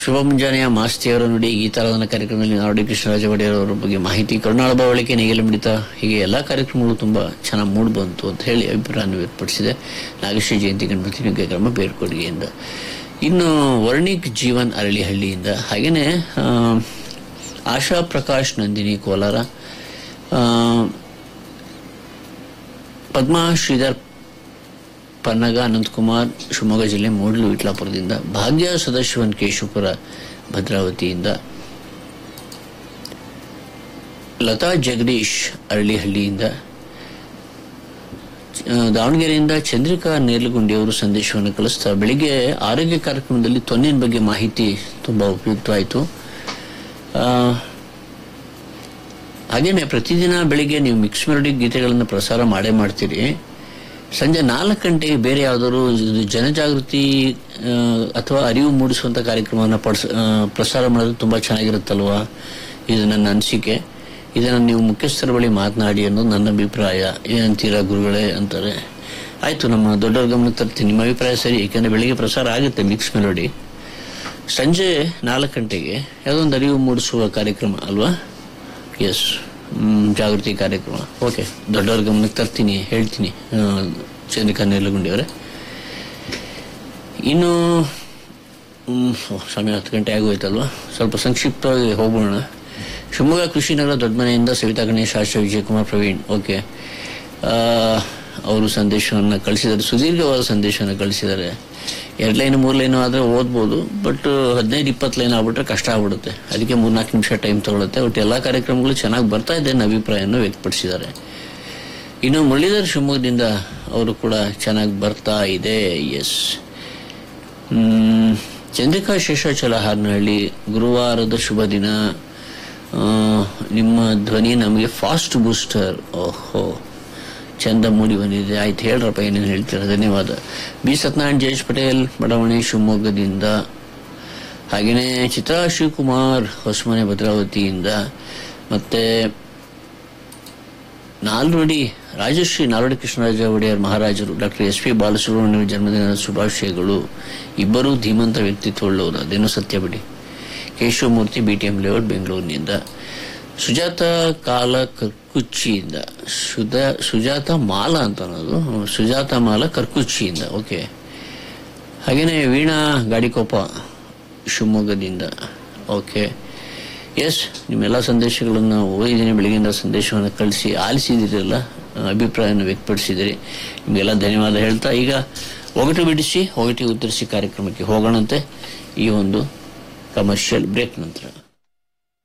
ಶುಭ ಮುಂಜಾನೆಯ ಮಾಸ್ತಿಯವರ ನುಡಿ ಗೀತಾರಾಧನಾ ಕಾರ್ಯಕ್ರಮದಲ್ಲಿ ನಾಡಿ ಕೃಷ್ಣರಾಜ ಒಡೆಯರ್ ಅವರ ಬಗ್ಗೆ ಮಾಹಿತಿ ಕರುಣಾಳ ಬಾವಳಿಕೆ ನೇಗಿಲ ಮಿಡಿತ ಹೀಗೆ ಎಲ್ಲ ಕಾರ್ಯಕ್ರಮಗಳು ತುಂಬಾ ಚೆನ್ನಾಗಿ ಮೂಡ್ ಬಂತು ಅಂತ ಹೇಳಿ ಅಭಿಪ್ರಾಯ ವ್ಯಕ್ತಪಡಿಸಿದೆ ನಾಗಶ್ರೀ ಜಯಂತಿ ಗಣಪತಿ ನುಗ್ಗೆ ಕ್ರಮ ಬೇರ್ಕೊಡುಗೆಯಿಂದ ಇನ್ನು ವರ್ಣಿಕ್ ಜೀವನ್ ಅರಳಿಹಳ್ಳಿಯಿಂದ ಹಾಗೇನೆ ಆ, ಆಶಾ ಪ್ರಕಾಶ್ ನಂದಿನಿ ಕೋಲಾರ ಆ, ಪದ್ಮಾ ಶ್ರೀಧರ್ ಪನ್ನಗ ಅನಂತಕುಮಾರ್ ಶಿವಮೊಗ್ಗ ಜಿಲ್ಲೆ ಮೂಡ್ಲು ವಿಟ್ಲಾಪುರದಿಂದ ಭಾಗ್ಯ ಸದಾಶಿವನ್ ಕೇಶವಪುರ ಭದ್ರಾವತಿಯಿಂದ ಲತಾ ಜಗದೀಶ್ ಅರಳಿಹಳ್ಳಿಯಿಂದ ಆ, ದಾವಣಗೆರೆಯಿಂದ ಚಂದ್ರಿಕಾ ನೇರ್ಲಗುಂಡಿಯವರು ಸಂದೇಶವನ್ನು ಕಳಿಸ್ತಾ ಬೆಳಿಗ್ಗೆ ಆರೋಗ್ಯ ಕಾರ್ಯಕ್ರಮದಲ್ಲಿ ತೊನ್ನಿನ ಬಗ್ಗೆ ಮಾಹಿತಿ ತುಂಬಾ ಉಪಯುಕ್ತವಾಯಿತು ಆ, ಹಾಗೇನೆ ಪ್ರತಿದಿನ ಬೆಳಿಗ್ಗೆ ನೀವು ಮಿಕ್ಸ್ ಮೆಲೋಡಿ ಗೀತೆಗಳನ್ನು ಪ್ರಸಾರ ಮಾಡೇ ಮಾಡ್ತೀರಿ ಸಂಜೆ ನಾಲ್ಕು ಗಂಟೆಗೆ ಬೇರೆ ಯಾವ್ದಾದ್ರು ಇದು ಜನಜಾಗೃತಿ ಆ, ಅಥವಾ ಅರಿವು ಮೂಡಿಸುವಂತ ಕಾರ್ಯಕ್ರಮವನ್ನು ಪಡ್ಸ ಆ, ಪ್ರಸಾರ ಮಾಡೋದು ತುಂಬಾ ಚೆನ್ನಾಗಿರುತ್ತಲ್ವಾ ಇದು ನನ್ನ ಅನಿಸಿಕೆ ಇದನ್ನು ನೀವು ಮುಖ್ಯಸ್ಥರ ಬಳಿ ಮಾತನಾಡಿ ಅನ್ನೋದು ನನ್ನ ಅಭಿಪ್ರಾಯ ಏನಂತೀರಾ ಗುರುಗಳೇ ಅಂತಾರೆ ಆಯ್ತು ನಮ್ಮ ದೊಡ್ಡವ್ರ ಗಮನಕ್ಕೆ ತರ್ತೀನಿ ನಿಮ್ಮ ಅಭಿಪ್ರಾಯ ಸರಿ ಯಾಕಂದ್ರೆ ಬೆಳಿಗ್ಗೆ ಪ್ರಸಾರ ಆಗುತ್ತೆ ಮಿಕ್ಸ್ ಮೆಲೋಡಿ ಸಂಜೆ ನಾಲ್ಕು ಗಂಟೆಗೆ ಯಾವುದೋ ಒಂದು ಅರಿವು ಮೂಡಿಸುವ ಕಾರ್ಯಕ್ರಮ ಅಲ್ವಾ ಎಸ್ ಜಾಗೃತಿ ಕಾರ್ಯಕ್ರಮ ಓಕೆ ದೊಡ್ಡವ್ರ ಗಮನಕ್ಕೆ ತರ್ತೀನಿ ಹೇಳ್ತೀನಿ ಆ, ಚಂದ್ರಿಕಾ ನೇರ್ಲಗುಂಡಿಯವರೇ ಇನ್ನು ಮ್, ಓ, ಸಮಯ ಹತ್ತು ಗಂಟೆ ಆಗೋಯ್ತಲ್ವಾ ಸ್ವಲ್ಪ ಸಂಕ್ಷಿಪ್ತವಾಗಿ ಹೋಗೋಣ ಶಿವಮೊಗ್ಗ ಕೃಷಿನಗರ ದೊಡ್ಡ ಮನೆಯಿಂದ ಸವಿತಾ ಗಣೇಶ್ ಆಶಾ ವಿಜಯಕುಮಾರ್ ಪ್ರವೀಣ್ ಓಕೆ ಆ, ಅವರು ಸಂದೇಶವನ್ನು ಕಳಿಸಿದ್ದಾರೆ ಸುದೀರ್ಘವಾದ ಸಂದೇಶವನ್ನು ಕಳಿಸಿದ್ದಾರೆ ಎರಡು ಲೈನ್ ಮೂರು ಲೈನು ಆದರೆ ಓದ್ಬೋದು ಬಟ್ ಹದಿನೈದು ಇಪ್ಪತ್ತು ಲೈನ್ ಆಗ್ಬಿಟ್ರೆ ಕಷ್ಟ ಆಗ್ಬಿಡುತ್ತೆ ಅದಕ್ಕೆ ಮೂರ್ನಾಲ್ಕು ನಿಮಿಷ ಟೈಮ್ ತಗೊಳುತ್ತೆ ಒಟ್ಟು ಎಲ್ಲ ಕಾರ್ಯಕ್ರಮಗಳು ಚೆನ್ನಾಗಿ ಬರ್ತಾ ಇದೆ ಅನ್ನೋ ಅಭಿಪ್ರಾಯವನ್ನು ವ್ಯಕ್ತಪಡಿಸಿದ್ದಾರೆ ಇನ್ನು ಮುರಳೀಧರ್ ಶಿವಮೊಗ್ಗದಿಂದ ಅವರು ಕೂಡ ಚೆನ್ನಾಗಿ ಬರ್ತಾ ಇದೆ ಎಸ್ ಚಂದ್ರಿಕಾ ಶೇಷಾಚಲ ಹಾರನಹಳ್ಳಿ ಗುರುವಾರದ ಶುಭ ದಿನ ಆ, ನಿಮ್ಮ ಧ್ವನಿ ನಮಗೆ ಫಾಸ್ಟ್ ಬೂಸ್ಟರ್ ಓಹೋ ಚಂದ ಮೂಡಿ ಬಂದಿದೆ ಆಯ್ತು ಹೇಳ್ರಪ್ಪ ಏನೇನು ಹೇಳ್ತೀರ ಧನ್ಯವಾದ ಬಿ ಸತ್ಯನಾರಾಯಣ್ ಜಯೇಶ್ ಪಟೇಲ್ ಬಡಾವಣೆ ಶಿವಮೊಗ್ಗದಿಂದ ಹಾಗೆಯೇ ಚಿತ್ರಾ ಶಿವಕುಮಾರ್ ಹೊಸಮನೆ ಭದ್ರಾವತಿಯಿಂದ ಮತ್ತೆ ನಾಲ್ವಡಿ ರಾಜಶ್ರೀ ನಾಲ್ವಡಿ ಕೃಷ್ಣರಾಜ ಒಡೆಯರ್ ಮಹಾರಾಜರು ಡಾಕ್ಟರ್ ಎಸ್ ಪಿ ಬಾಲಸುಬ್ರಹ್ಮಣ್ಯ ಜನ್ಮದಿನದ ಶುಭಾಶಯಗಳು ಇಬ್ಬರೂ ಧೀಮಂತ ವ್ಯಕ್ತಿತ್ವವುಳ್ಳವರು ಅದೇನೋ ಸತ್ಯ ಬಿಡಿ ಕೇಶವಮೂರ್ತಿ ಬಿಟಿಎಂ ಲೇಔಟ್ ಬೆಂಗಳೂರಿನಿಂದ ಸುಜಾತ ಕಾಲ ಕರ್ಕುಚ್ಚಿಯಿಂದ ಸುಧಾ ಸುಜಾತ ಮಾಲ ಅಂತ ಅನ್ನೋದು ಹ್ಮ್, ಸುಜಾತ ಮಾಲ ಕರ್ಕುಚ್ಚಿಯಿಂದ ಓಕೆ ಹಾಗೇನೆ ವೀಣಾ ಗಾಡಿಕೊಪ್ಪ ಶಿವಮೊಗ್ಗದಿಂದ ಓಕೆ ಎಸ್ ನಿಮ್ಮೆಲ್ಲ ಸಂದೇಶಗಳನ್ನು ಓದಿದ್ದೀನಿ ಬೆಳಗಿಂದ ಸಂದೇಶವನ್ನು ಕಳಿಸಿ ಆಲಿಸಿದಿರಲ್ಲ ಅಭಿಪ್ರಾಯವನ್ನು ವ್ಯಕ್ತಪಡಿಸಿದಿರಿ ನಿಮಗೆಲ್ಲ ಧನ್ಯವಾದ ಹೇಳ್ತಾ ಈಗ ಒಗಟು ಬಿಡಿಸಿ ಒಗಟಿ ಉತ್ತರಿಸಿ ಕಾರ್ಯಕ್ರಮಕ್ಕೆ ಹೋಗೋಣಂತೆ ಈ ಒಂದು ಕಮರ್ಷಿಯಲ್ ಬ್ರೇಕ್ ನಂತರ